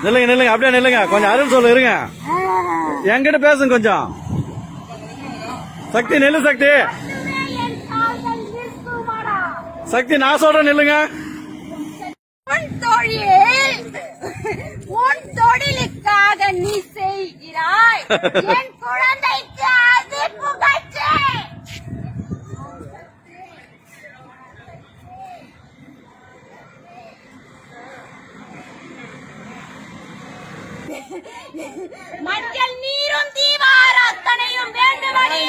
நில்லுங்க நில்லுங்க அப்படியே நில்லுங்க கொஞ்சம் அருள் சொல்ல இருங்க என்கிட்ட பேசுங்க கொஞ்சம் சக்தி நில்லு சக்தி என் காதல் நிற்குமடா சக்தி நான் சொல்றேன் நில்லுங்க உன் தொழில் உன் தொழிலுக்காக நீ செய்கிறாய் என் குழந்தைக்கு அது புகழ்ச்சி மஞ்சள் நீரும் தீபாராத்தனையும் வேண்டுமடி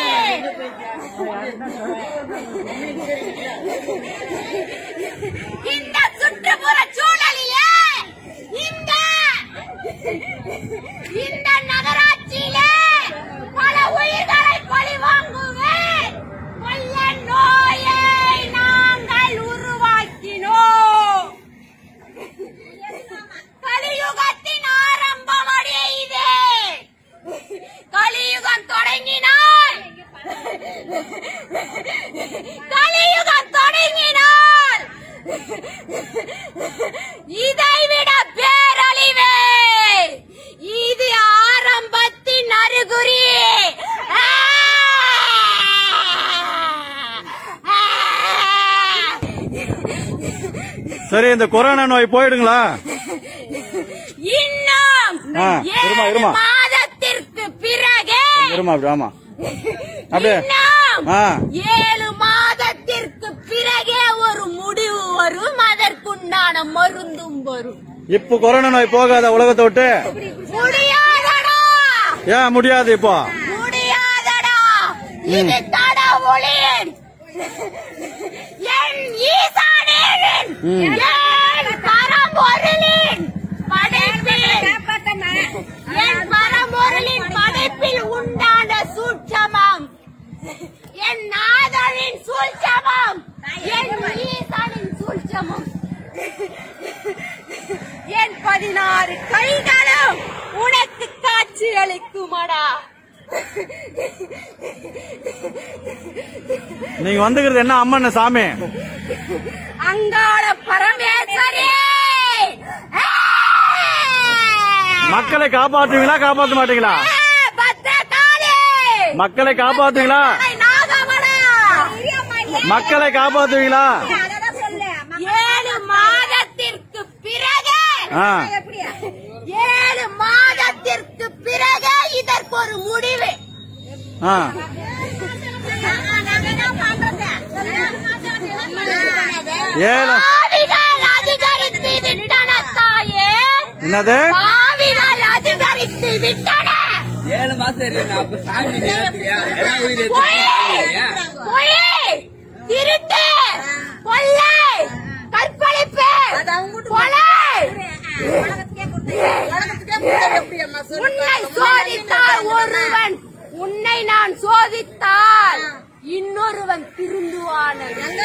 இந்த சுற்றுப்புற சூழலிலே இந்த இந்த நகராட்சியிலே பல உயிர்களை பழி வாங்குவேன் கொள்ள நோயை நாங்கள் உருவாக்கினோம் கலியுகத்தின் ஆரம்பம் அடியே இது கலியுகம் தொடங்கினால் கலியுகம் தொடங்கினால் இதைவிட பேரழிவே இது ஆரம்பத்தின் அறிகுறி ஆ! ஆ! சரி இந்த கொரோனா நோய் போயிடுங்களா இன்னும் ஆ, இருமா, ஏழு இருமா. மாதத்திற்கு பிறகு இருமா அப்படி ஆமா அப்படியே இன்னும் ஆ. ஏழு மாதத்திற்கு பிறகே ஒரு முடிவு வரும் அதற்குண்டான மருந்தும் வரும் இப்போ கொரோனா நோய் போகாத உலகத்தை விட்டு முடியாதடா ஏன் முடியாது இப்போ முடியாதடா இது கடவுளின் என் ஈசானின் ம். என் பரம்பொருளின் படைப்பில் என் பரம்பொருளின் படைப்பில் உண்டான சூட்சமம் என் நாதரின் சூழ்ச்சமம் என் ஈசானின் சூழ்ச்சமம் என் பதினாறு கைகளும் உனக்கு காட்சி அளிக்குமடா நீங்க வந்துக்கிறது என்ன அம்மன் சாமி அங்காள பரமேஸ்வரி ஆ! மக்களை காப்பாத்துவீங்களா காப்பாத்த மாட்டீங்களா ஆ, பத்திரகாளி! மக்களை காப்பாத்துவீங்களா அடை நாகமடா! மக்களை காப்பாத்துவீங்களா ஏழு மாதத்திற்கு பிறகு ஆ. ஏழு மாதத்திற்கு பிறகு இதற்கு ஒரு முடிவு ஆ. ஏழு பாவிகள் அதிகரித்து விட்டன தாயே என்னது பாவிகள் அதிகரித்து விட்டன ஏழு மாசம் இருக்கு அப்ப சாமி நேரத்துலயா எல்லா உயிர் பொய் பொய் திருட்டு கொள்ளை கற்பழிப்பு கொலை உன்னை சோதித்தால் ஒருவன் உன்னை நான் சோதித்தால் இன்னொருவன் திருந்துவான்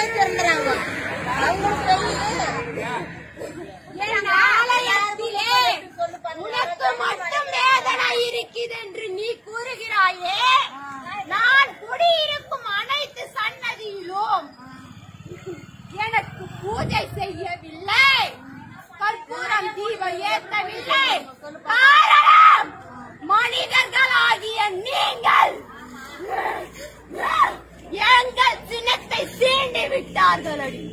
என் ஆலயத்திலே உனக்கு மட்டும் வேதனை இருக்குது என்று நீ கூறுகிறாயே நான் குடியிருக்கும் அனைத்து சன்னதியிலும் எனக்கு பூஜை செய்யவில்லை கற்பூரம் தீபம் ஏற்றவில்லை காரணம் மனிதர்களாகிய நீங்கள் எங்கள் சின்னத்தை சீண்டி விட்டார்கள் அடி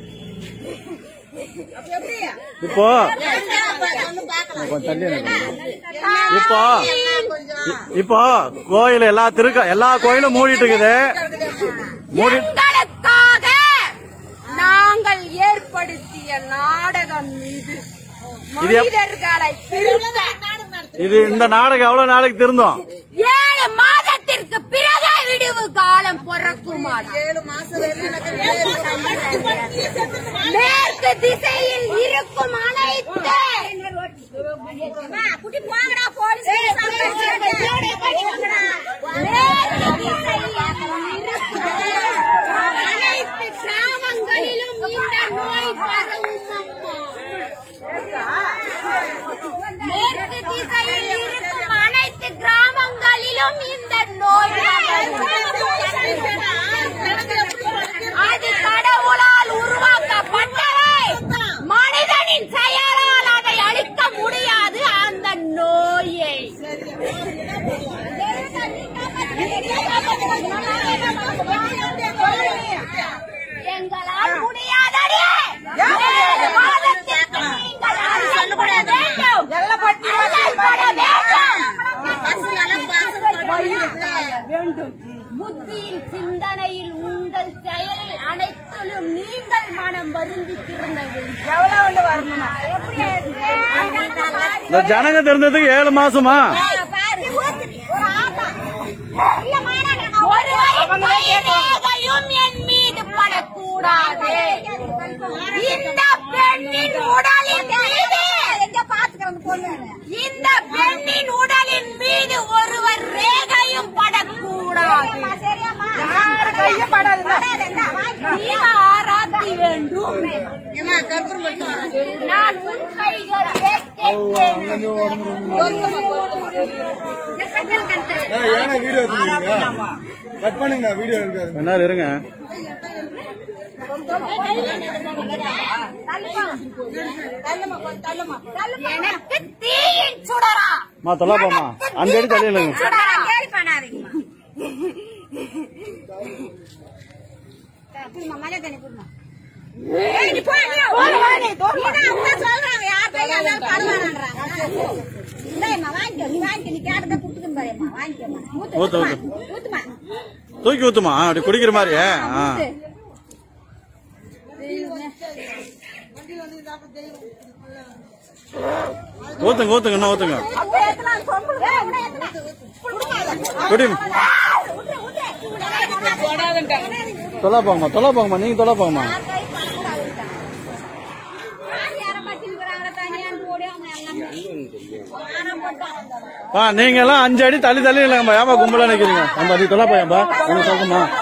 இப்போ கொஞ்சம் தள்ளி நில்லுங்க. இப்போ இப்போ கோயில் எல்லா திருக்க எல்லா கோயிலும் மூடிட்டு இருக்குது மூடி எங்களுக்காக நாங்கள் ஏற்படுத்திய நாடகம் இது இது எப்- மனிதர்களை திருத்த இது இந்த நாடகம் எவ்வளவு நாளைக்கு திருந்தோம் ஏழு மாதத்திற்கு பிறகே விடுவு காலம் பிறக்குமாடா மேற்கு திசையில் இருக்கும் அனைத்து மேற்கு திசையில் இருக்கும் அனைத்து கிராமங்களிலும் இந்த நோய் பரவும் அம்மா மேற்கு திசையில் இருக்கும் அனைத்து கிராமங்களிலும் இந்த நோய் அது கடவுளால் உருவாக்கப்பட்டவை மனிதனின் செயலால் அதை அழிக்க முடியாது அந்த எங்களால் முடியாதடி ஏழு மாதத்திற்கு நீங்கள் அல்லல்பட வேண்டும் அல்லல்பட வேண்டும் புத்தியில் சிந்தனையில் உங்கள் செயலில் அனைத்திலும் நீங்கள் மனம் வருந்தி திருந்த வேண்டும் இந்த ஜனங்க தெரிஞ்சதுக்கு ஏழு மாசமா ஒருவரையும் என் மீது படக்கூடாது இந்த பெண்ணின் உடலின் மீது இந்த பெண்ணின் உடலின் மீது ஒருவர் ரேகையும் படக்கூடாது நீங்க ஆராத்தி வேண்டும் நான் உன் கைகள் ஏன்னா வீடியோ எடுத்துருக்கீங்க கட் பண்ணுங்க வீடியோ எடுக்காது கொஞ்ச நேரம் இருங்க எனக்கு தீயின் சுடரா மா தொல்லா போமா அஞ்சு அடி தள்ளி இல்லைங்க சுடரா கேள்வி பண்ணாதீங்கம்மா ஊத்து ஊத்து தூக்கி ஊத்துமா அப்படி குடிக்கிற மாதிரி ஆ ஊத்துங்க ஊத்துங்க இன்னும் ஊத்துங்க குடி தொல்லா போங்கம்மா தொல்லா போங்கம்மா நீங்க தொல்லா போங்கம்மா ஆ நீங்க எல்லாம் அஞ்சு அடி தள்ளி தள்ளி இல்லைங்கம்மா ஏமா கும்பலா நிக்கிறீங்க நம்ம நீ தொல்லா போயம்பா உனக்கு சொல்லுமா